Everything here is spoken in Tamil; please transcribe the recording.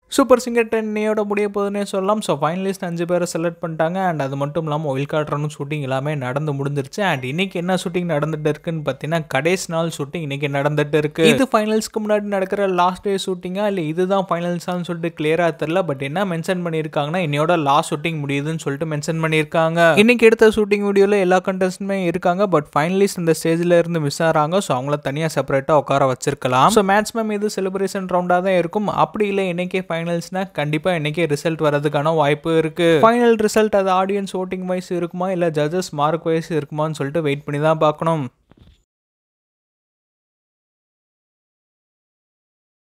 சூப்பர் சிங்கர் டென்னையோட முடிய போகுதுன்னே சொல்லலாம் ஸோ ஃபைனலிஸ்ட் அஞ்சு பேரை செலக்ட் பண்ணிட்டாங்க அண்ட் அது மட்டும் இல்லாமல் ஒயில் காட்டுறனும் ஷூட்டிங் எல்லாமே நடந்து முடிஞ்சிருச்சு அண்ட் இன்னைக்கு என்ன ஷூட்டிங் நடந்துட்டு இருக்குன்னு பார்த்தீங்கன்னா கடைசி நாள் ஷூட்டிங் இன்னைக்கு நடந்துட்டு இருக்கு இது ஃபைனல்ஸ்க்கு முன்னாடி நடக்கிற லாஸ்ட் டே ஷூட்டிங்கா இல்லை இதுதான் ஃபைனல்ஸான்னு சொல்லிட்டு கிளியராக தெரில பட் என்ன மென்ஷன் பண்ணியிருக்காங்கன்னா இன்னையோட லாஸ்ட் ஷூட்டிங் முடியுதுன்னு சொல்லிட்டு மென்ஷன் பண்ணியிருக்காங்க இன்னைக்கு எடுத்த ஷூட்டிங் வீடியோவில் எல்லா கண்டஸ்டுமே இருக்காங்க பட் ஃபைனலிஸ்ட் இந்த ஸ்டேஜில் இருந்து மிஸ் ஆகிறாங்க ஸோ அவங்கள தனியாக செப்பரேட்டாக உட்கார வச்சிருக்கலாம் ஸோ மேக்ஸிமம் இது செலிப்ரேஷன் ரவுண்டாக தான் இருக்கும் அப்படி இல்லை இன்னைக்கே ஃபைனல்ஸ்னா கண்டிப்பாக இன்னைக்கே ரிசல்ட் வரதுக்கான வாய்ப்பு இருக்கு ஃபைனல் ரிசல்ட் அது ஆடியன்ஸ் ஓட்டிங் வைஸ் இருக்குமா இல்லை ஜட்ஜஸ் மார்க் வைஸ் இருக்குமான்னு சொல்லிட்டு வெயிட் பண்ணி தான் பார்க்கணும்